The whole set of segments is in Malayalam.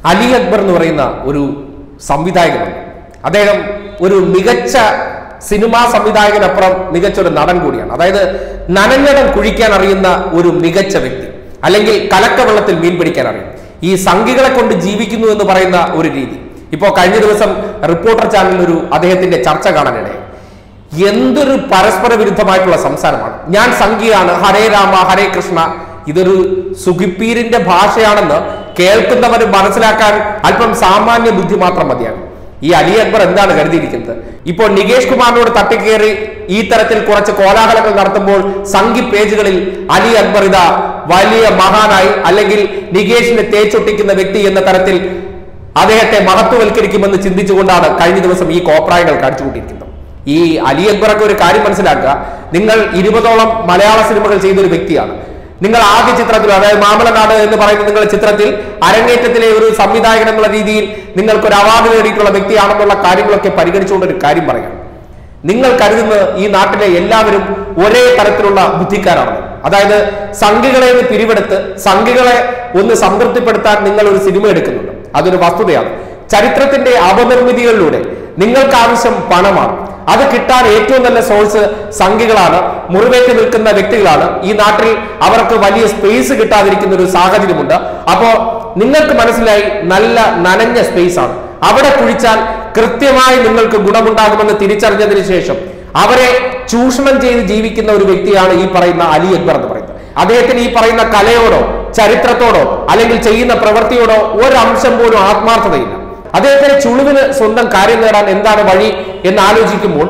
അലി അക്ബർ എന്ന് പറയുന്ന ഒരു സംവിധായകനുണ്ട് അദ്ദേഹം ഒരു മികച്ച സിനിമാ സംവിധായകനപ്പുറം മികച്ച ഒരു നടൻ കൂടിയാണ് അതായത് നനഞ്ഞടം കുഴിക്കാൻ അറിയുന്ന ഒരു മികച്ച വ്യക്തി അല്ലെങ്കിൽ കലക്കവെള്ളത്തിൽ മീൻ പിടിക്കാൻ അറിയും ഈ സംഘികളെ കൊണ്ട് ജീവിക്കുന്നു എന്ന് പറയുന്ന ഒരു രീതി ഇപ്പോൾ കഴിഞ്ഞ ദിവസം റിപ്പോർട്ടർ ചാനലിൽ ഒരു അദ്ദേഹത്തിന്റെ ചർച്ച കാണാനിടയായി എന്തൊരു പരസ്പര വിരുദ്ധമായിട്ടുള്ള സംസാരമാണ് ഞാൻ സംഖ്യയാണ് ഹരേ രാമ ഹരേ കൃഷ്ണ ഇതൊരു സുഖിപ്പീരിന്റെ ഭാഷയാണെന്ന് കേൾക്കുന്നവർ മനസ്സിലാക്കാൻ അല്പം സാമാന്യ ബുദ്ധി മാത്രം മതിയാകും ഈ അലി അക്ബർ എന്താണ് കരുതിയിരിക്കുന്നത് ഇപ്പോൾ നികേഷ് കുമാറിനോട് തട്ടിക്കേറി ഈ തരത്തിൽ കുറച്ച് കോലാഹലങ്ങൾ നടത്തുമ്പോൾ സംഘി പേജുകളിൽ അലി അക്ബർ ഇതാ വലിയ മഹാനായി അല്ലെങ്കിൽ നികേഷിനെ തേച്ചൊട്ടിക്കുന്ന വ്യക്തി എന്ന തരത്തിൽ അദ്ദേഹത്തെ മഹത്വവൽക്കരിക്കുമെന്ന് ചിന്തിച്ചുകൊണ്ടാണ് കഴിഞ്ഞ ദിവസം ഈ കോപ്രായങ്ങൾ കാണിച്ചുകൊണ്ടിരിക്കുന്നത് ഈ അലി അക്ബറൊക്കെ ഒരു കാര്യം മനസ്സിലാക്കുക നിങ്ങൾ ഇരുപതോളം മലയാള സിനിമകൾ ചെയ്ത ഒരു വ്യക്തിയാണ് നിങ്ങൾ ആദ്യ ചിത്രത്തിൽ അതായത് മാമലനാട് എന്ന് പറയുന്ന നിങ്ങളുടെ ചിത്രത്തിൽ അരങ്ങേറ്റത്തിലെ ഒരു സംവിധായകൻ എന്നുള്ള രീതിയിൽ നിങ്ങൾക്ക് ഒരു അവാർഡ് നേടിയിട്ടുള്ള വ്യക്തിയാണെന്നുള്ള കാര്യങ്ങളൊക്കെ പരിഗണിച്ചുകൊണ്ട് ഒരു കാര്യം പറയാം നിങ്ങൾ കരുതുന്നത് ഈ നാട്ടിലെ എല്ലാവരും ഒരേ തരത്തിലുള്ള ബുദ്ധിക്കാരാണ് അതായത് സംഘികളെ നിന്ന് പിരിവെടുത്ത് സംഘികളെ ഒന്ന് സംതൃപ്തിപ്പെടുത്താൻ നിങ്ങൾ ഒരു സിനിമ എടുക്കുന്നുണ്ട് അതൊരു വസ്തുതയാണ് ചരിത്രത്തിന്റെ അപനിർമ്മിതികളിലൂടെ നിങ്ങൾക്ക് ആവശ്യം പണമാണ് അത് കിട്ടാൻ ഏറ്റവും നല്ല സോഴ്സ് സംഘികളാണ് മുറിവേറ്റ് നിൽക്കുന്ന വ്യക്തികളാണ് ഈ നാട്ടിൽ അവർക്ക് വലിയ സ്പേസ് കിട്ടാതിരിക്കുന്ന ഒരു സാഹചര്യമുണ്ട് അപ്പോ നിങ്ങൾക്ക് മനസ്സിലായി നല്ല നനഞ്ഞ സ്പേസ് ആണ് അവിടെ കുഴിച്ചാൽ കൃത്യമായി നിങ്ങൾക്ക് ഗുണമുണ്ടാകുമെന്ന് തിരിച്ചറിഞ്ഞതിന് ശേഷം അവരെ ചൂഷണം ചെയ്ത് ജീവിക്കുന്ന ഒരു വ്യക്തിയാണ് ഈ പറയുന്ന അലി അക്ബർ എന്ന് പറയുന്നത് അദ്ദേഹത്തിന് ഈ പറയുന്ന കലയോടോ ചരിത്രത്തോടോ അല്ലെങ്കിൽ ചെയ്യുന്ന പ്രവൃത്തിയോടോ ഒരംശം പോലും ആത്മാർത്ഥതയില്ല അദ്ദേഹത്തിന് ചുളിവിന് സ്വന്തം കാര്യം നേടാൻ എന്താണ് വഴി എന്ന് ആലോചിക്കുമ്പോൾ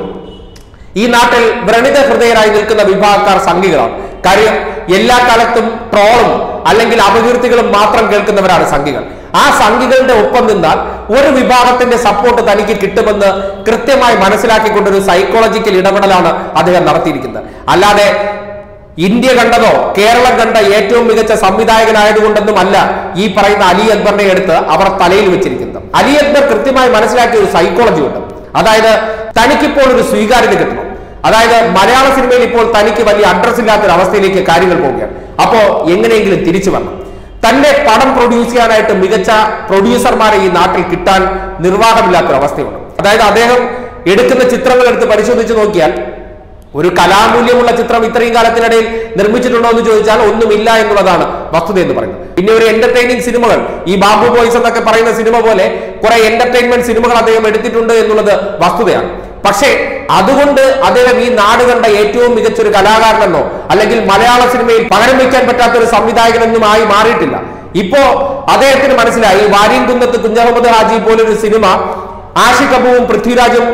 ഈ നാട്ടിൽ വ്രണിത ഹൃദയരായി നിൽക്കുന്ന വിഭാഗക്കാർ സംഘികളാണ് കാര്യം എല്ലാ കാലത്തും ട്രോളും അല്ലെങ്കിൽ അപകീർത്തികളും മാത്രം കേൾക്കുന്നവരാണ് സംഘികൾ ആ സംഘികളുടെ ഒപ്പം നിന്നാൽ ഒരു വിഭാഗത്തിന്റെ സപ്പോർട്ട് തനിക്ക് കിട്ടുമെന്ന് കൃത്യമായി മനസ്സിലാക്കിക്കൊണ്ടൊരു സൈക്കോളജിക്കൽ ഇടപെടലാണ് അദ്ദേഹം നടത്തിയിരിക്കുന്നത് അല്ലാതെ ഇന്ത്യ കണ്ടതോ കേരളം കണ്ട ഏറ്റവും മികച്ച സംവിധായകനായതുകൊണ്ടൊന്നും അല്ല ഈ പറയുന്ന അലി അക്ബറിനെ എടുത്ത് അവർ തലയിൽ വെച്ചിരിക്കുന്നത് അലി അക്ബർ കൃത്യമായി മനസ്സിലാക്കിയ ഒരു സൈക്കോളജി ഉണ്ട് അതായത് തനിക്കിപ്പോൾ ഒരു സ്വീകാര്യത കിട്ടണം അതായത് മലയാള സിനിമയിൽ ഇപ്പോൾ തനിക്ക് വലിയ അഡ്രസ് ഇല്ലാത്ത ഒരു അവസ്ഥയിലേക്ക് കാര്യങ്ങൾ പോവുകയാണ് അപ്പോ എങ്ങനെയെങ്കിലും തിരിച്ചു വരണം തന്റെ പടം പ്രൊഡ്യൂസ് ചെയ്യാനായിട്ട് മികച്ച പ്രൊഡ്യൂസർമാരെ ഈ നാട്ടിൽ കിട്ടാൻ നിർവാഹമില്ലാത്തൊരു അവസ്ഥയുണ്ട് അതായത് അദ്ദേഹം എടുക്കുന്ന ചിത്രങ്ങൾ എടുത്ത് പരിശോധിച്ച് നോക്കിയാൽ ഒരു കലാമൂല്യമുള്ള ചിത്രം ഇത്രയും കാലത്തിനിടയിൽ നിർമ്മിച്ചിട്ടുണ്ടോ എന്ന് ചോദിച്ചാൽ ഒന്നുമില്ല എന്നുള്ളതാണ് വസ്തുത എന്ന് പറയുന്നത് പിന്നെ ഒരു എന്റർടൈനിങ് സിനിമകൾ ഈ ബാബു ബോയ്സ് എന്നൊക്കെ പറയുന്ന സിനിമ പോലെ കുറെ എന്റർടൈൻമെന്റ് സിനിമകൾ അദ്ദേഹം എടുത്തിട്ടുണ്ട് എന്നുള്ളത് വസ്തുതയാണ് പക്ഷേ അതുകൊണ്ട് അദ്ദേഹം ഈ നാട് കണ്ട ഏറ്റവും മികച്ച ഒരു കലാകാരനെന്നോ അല്ലെങ്കിൽ മലയാള സിനിമയിൽ പകരം വയ്ക്കാൻ പറ്റാത്ത ഒരു സംവിധായകനെന്നും ആയി മാറിയിട്ടില്ല ഇപ്പോ അദ്ദേഹത്തിന് മനസ്സിലായി വാര്യംകുന്നത്ത് കുഞ്ഞഹമ്മദ് ഹാജി പോലൊരു സിനിമ ആഷിഖ് അബുവും പൃഥ്വിരാജും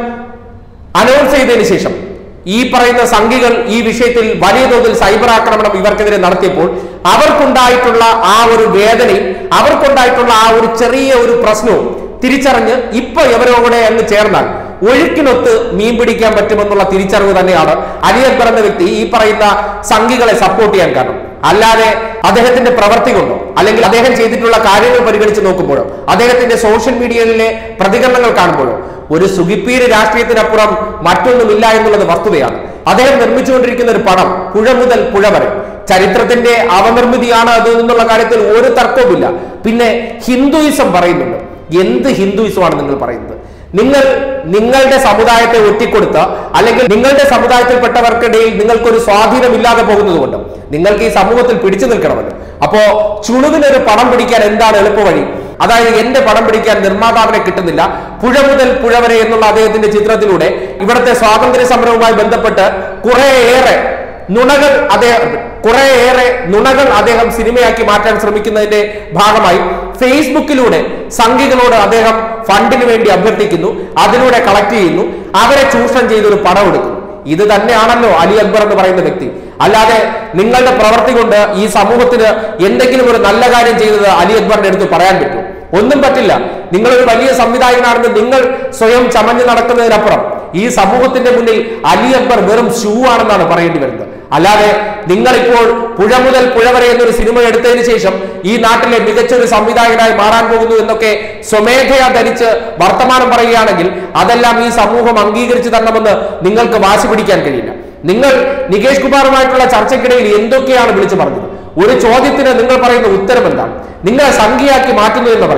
അനൗൺസ് ചെയ്തതിനു ശേഷം ഈ പറയുന്ന സംഘികൾ ഈ വിഷയത്തിൽ വലിയ തോതിൽ സൈബർ ആക്രമണം ഇവർക്കെതിരെ നടത്തിയപ്പോൾ അവർക്കുണ്ടായിട്ടുള്ള ആ ഒരു വേദനയും അവർക്കുണ്ടായിട്ടുള്ള ആ ഒരു ചെറിയ ഒരു പ്രശ്നവും തിരിച്ചറിഞ്ഞ് ഇപ്പൊ എവരോ കൂടെ അങ്ങ് ചേർന്നാൽ ഒഴുക്കിനൊത്ത് മീൻ പിടിക്കാൻ പറ്റുമെന്നുള്ള തിരിച്ചറിവ് തന്നെയാണ് അലി അക്ബർ എന്ന വ്യക്തി ഈ പറയുന്ന സംഘികളെ സപ്പോർട്ട് ചെയ്യാൻ കാരണം അല്ലാതെ അദ്ദേഹത്തിന്റെ പ്രവൃത്തി കൊണ്ടോ അല്ലെങ്കിൽ അദ്ദേഹം ചെയ്തിട്ടുള്ള കാര്യങ്ങൾ പരിഗണിച്ച് നോക്കുമ്പോഴോ അദ്ദേഹത്തിന്റെ സോഷ്യൽ മീഡിയയിലെ പ്രതികരണങ്ങൾ കാണുമ്പോഴോ ഒരു സുഖിപ്പീര് രാഷ്ട്രീയത്തിനപ്പുറം മറ്റൊന്നുമില്ല എന്നുള്ളത് വസ്തുതയാണ് അദ്ദേഹം നിർമ്മിച്ചുകൊണ്ടിരിക്കുന്ന ഒരു പടം പുഴ മുതൽ പുഴ വരെ ചരിത്രത്തിന്റെ അവനിർമ്മിതിയാണ് അത് എന്നുള്ള കാര്യത്തിൽ ഒരു തർക്കവുമില്ല പിന്നെ ഹിന്ദുയിസം പറയുന്നുണ്ട് എന്ത് ഹിന്ദുയിസമാണ് നിങ്ങൾ പറയുന്നത് നിങ്ങൾ നിങ്ങളുടെ സമുദായത്തെ ഒറ്റിക്കൊടുത്ത അല്ലെങ്കിൽ നിങ്ങളുടെ സമുദായത്തിൽപ്പെട്ടവർക്കിടയിൽ നിങ്ങൾക്കൊരു സ്വാധീനമില്ലാതെ പോകുന്നത് കൊണ്ട് നിങ്ങൾക്ക് ഈ സമൂഹത്തിൽ പിടിച്ചു നിൽക്കണമല്ലോ അപ്പോ ചുളുവിനൊരു പണം പിടിക്കാൻ എന്താണ് എളുപ്പവഴി അതായത് എന്റെ പടം പിടിക്കാൻ നിർമ്മാതാവിനെ കിട്ടുന്നില്ല പുഴ മുതൽ പുഴ വരെ എന്നുള്ള അദ്ദേഹത്തിന്റെ ചിത്രത്തിലൂടെ ഇവിടുത്തെ സ്വാതന്ത്ര്യ സമരവുമായി ബന്ധപ്പെട്ട് കുറേയേറെ നുണകൾ അദ്ദേഹം കുറേയേറെ നുണകൾ അദ്ദേഹം സിനിമയാക്കി മാറ്റാൻ ശ്രമിക്കുന്നതിന്റെ ഭാഗമായി ഫേസ്ബുക്കിലൂടെ സംഘികളോട് അദ്ദേഹം ഫണ്ടിന് വേണ്ടി അഭ്യർത്ഥിക്കുന്നു അതിലൂടെ കളക്ട് ചെയ്യുന്നു അവരെ ചൂഷണം ചെയ്തൊരു പണം എടുക്കുന്നു ഇത് തന്നെയാണല്ലോ അലി അക്ബർ എന്ന് പറയുന്ന വ്യക്തി അല്ലാതെ നിങ്ങളുടെ പ്രവൃത്തി കൊണ്ട് ഈ സമൂഹത്തിന് എന്തെങ്കിലും ഒരു നല്ല കാര്യം ചെയ്തത് അലി അക്ബറിന്റെ അടുത്ത് പറയാൻ പറ്റും ഒന്നും പറ്റില്ല നിങ്ങളൊരു വലിയ സംവിധായകനാണെന്ന് നിങ്ങൾ സ്വയം ചമഞ്ഞു നടക്കുന്നതിനപ്പുറം ഈ സമൂഹത്തിന്റെ മുന്നിൽ അലി അക്ബർ വെറും ഷൂ ആണെന്നാണ് പറയേണ്ടി വരുന്നത് അല്ലാതെ നിങ്ങളിപ്പോൾ പുഴ മുതൽ പുഴ വരെ എന്നൊരു സിനിമ എടുത്തതിന് ശേഷം ഈ നാട്ടിലെ മികച്ച ഒരു സംവിധായകനായി മാറാൻ പോകുന്നു എന്നൊക്കെ സ്വമേധയാ ധരിച്ച് വർത്തമാനം പറയുകയാണെങ്കിൽ അതെല്ലാം ഈ സമൂഹം അംഗീകരിച്ചു തരണമെന്ന് നിങ്ങൾക്ക് വാശി പിടിക്കാൻ കഴിയില്ല നിങ്ങൾ നികേഷ് കുമാറുമായിട്ടുള്ള ചർച്ചയ്ക്കിടയിൽ എന്തൊക്കെയാണ് വിളിച്ചു പറഞ്ഞത് ഒരു ചോദ്യത്തിന് നിങ്ങൾ പറയുന്ന ഉത്തരം എന്താണ് നിങ്ങളെ സംഖ്യയാക്കി മാറ്റുന്നു എന്ന് പറയുന്നത്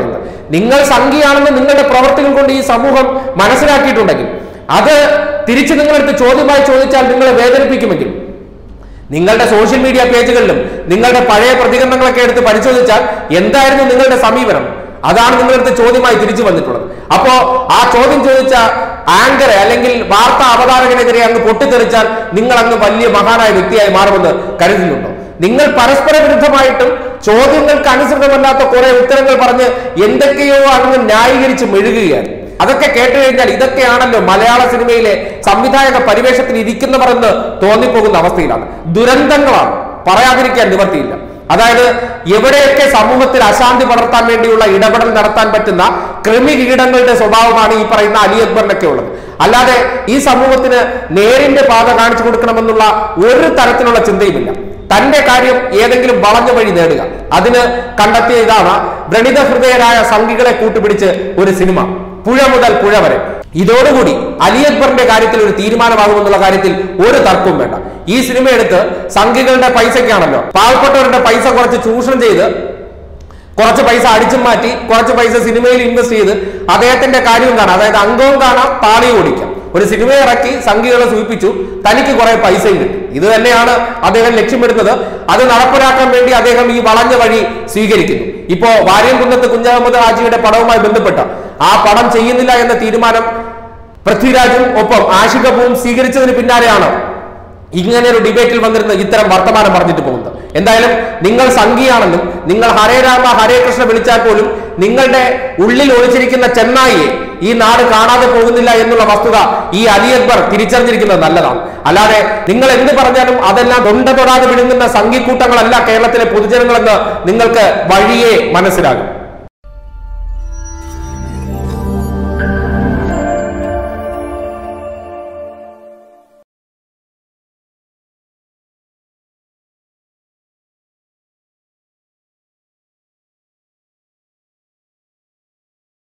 നിങ്ങൾ സംഖ്യയാണെന്ന് നിങ്ങളുടെ പ്രവർത്തികൾ കൊണ്ട് ഈ സമൂഹം മനസ്സിലാക്കിയിട്ടുണ്ടെങ്കിൽ അത് തിരിച്ച് നിങ്ങളെടുത്ത് ചോദ്യമായി ചോദിച്ചാൽ നിങ്ങളെ വേദനിപ്പിക്കുമെങ്കിൽ നിങ്ങളുടെ സോഷ്യൽ മീഡിയ പേജുകളിലും നിങ്ങളുടെ പഴയ പ്രതികരണങ്ങളൊക്കെ എടുത്ത് പരിശോധിച്ചാൽ എന്തായിരുന്നു നിങ്ങളുടെ സമീപനം അതാണ് നിങ്ങളടുത്ത് ചോദ്യമായി തിരിച്ചു വന്നിട്ടുള്ളത് അപ്പോ ആ ചോദ്യം ചോദിച്ച ആങ്കറെ അല്ലെങ്കിൽ വാർത്താ അവതാരകനെതിരെ അങ്ങ് പൊട്ടിത്തെറിച്ചാൽ നിങ്ങൾ അങ്ങ് വലിയ മഹാനായ വ്യക്തിയായി മാറുമെന്ന് കരുതുന്നുണ്ടോ നിങ്ങൾ പരസ്പര വിരുദ്ധമായിട്ടും ചോദ്യങ്ങൾക്ക് അനുസൃതമല്ലാത്ത കുറെ ഉത്തരങ്ങൾ പറഞ്ഞ് എന്തൊക്കെയോ അങ്ങ് ന്യായീകരിച്ച് മെഴുകുകയാണ് അതൊക്കെ കേട്ട് കഴിഞ്ഞാൽ ഇതൊക്കെയാണല്ലോ മലയാള സിനിമയിലെ സംവിധായക പരിവേഷത്തിൽ ഇരിക്കുന്നവർ എന്ന് തോന്നിപ്പോകുന്ന അവസ്ഥയിലാണ് ദുരന്തങ്ങളാണ് പറയാതിരിക്കാൻ നിവർത്തിയില്ല അതായത് എവിടെയൊക്കെ സമൂഹത്തിൽ അശാന്തി പടർത്താൻ വേണ്ടിയുള്ള ഇടപെടൽ നടത്താൻ പറ്റുന്ന കൃമികീടങ്ങളുടെ സ്വഭാവമാണ് ഈ പറയുന്ന അലി അക്ബറിനൊക്കെ ഉള്ളത് അല്ലാതെ ഈ സമൂഹത്തിന് നേരിന്റെ പാത കാണിച്ചു കൊടുക്കണമെന്നുള്ള ഒരു തരത്തിലുള്ള ചിന്തയുമില്ല തന്റെ കാര്യം ഏതെങ്കിലും വളഞ്ഞ വഴി നേടുക അതിന് കണ്ടെത്തിയ ഇതാണ് വ്രണിത ഹൃദയരായ സംഘികളെ കൂട്ടുപിടിച്ച് ഒരു സിനിമ പുഴ മുതൽ പുഴ വരെ ഇതോടുകൂടി അലി അക്ബറിന്റെ കാര്യത്തിൽ ഒരു തീരുമാനമാകുമെന്നുള്ള കാര്യത്തിൽ ഒരു തർക്കവും വേണ്ട ഈ സിനിമ എടുത്ത് സംഘികളുടെ പൈസയ്ക്കാണല്ലോ പാവപ്പെട്ടവരുടെ പൈസ കുറച്ച് ചൂഷണം ചെയ്ത് കുറച്ച് പൈസ അടിച്ചും മാറ്റി കുറച്ച് പൈസ സിനിമയിൽ ഇൻവെസ്റ്റ് ചെയ്ത് അദ്ദേഹത്തിന്റെ കാര്യവും കാണാം അതായത് അംഗവും കാണാം താളിയും ഓടിക്കാം ഒരു സിനിമ ഇറക്കി സംഘികളെ സൂചിപ്പിച്ചു തനിക്ക് കുറെ പൈസയും കിട്ടി ഇത് തന്നെയാണ് അദ്ദേഹം ലക്ഷ്യമിടുന്നത് അത് നടപ്പിലാക്കാൻ വേണ്ടി അദ്ദേഹം ഈ വളഞ്ഞ വഴി സ്വീകരിക്കുന്നു ഇപ്പോ വാര്യംകുന്നത്ത് കുഞ്ഞഹമ്മദ് ഹാജിയുടെ പടവുമായി ബന്ധപ്പെട്ട ആ പടം ചെയ്യുന്നില്ല എന്ന തീരുമാനം പൃഥ്വിരാജും ഒപ്പം ആഷിഖ് കപൂറും സ്വീകരിച്ചതിന് പിന്നാലെയാണ് ഇങ്ങനെ ഒരു ഡിബേറ്റിൽ വന്നിരുന്ന ഇത്തരം വർത്തമാനം പറഞ്ഞിട്ട് പോകുന്നത് എന്തായാലും നിങ്ങൾ സംഘിയാണെന്നും നിങ്ങൾ ഹരേ രാമ ഹരേ കൃഷ്ണ വിളിച്ചാൽ പോലും നിങ്ങളുടെ ഉള്ളിൽ ഒളിച്ചിരിക്കുന്ന ചെന്നായിയെ ഈ നാട് കാണാതെ പോകുന്നില്ല എന്നുള്ള വസ്തുത ഈ അലി അക്ബർ തിരിച്ചറിഞ്ഞിരിക്കുന്നത് നല്ലതാണ് അല്ലാതെ നിങ്ങൾ എന്ത് പറഞ്ഞാലും അതെല്ലാം തൊണ്ട തൊടാതെ വിഴുങ്ങുന്ന സംഘിക്കൂട്ടങ്ങളല്ല കേരളത്തിലെ പൊതുജനങ്ങളെന്ന് നിങ്ങൾക്ക് വഴിയെ മനസ്സിലാകും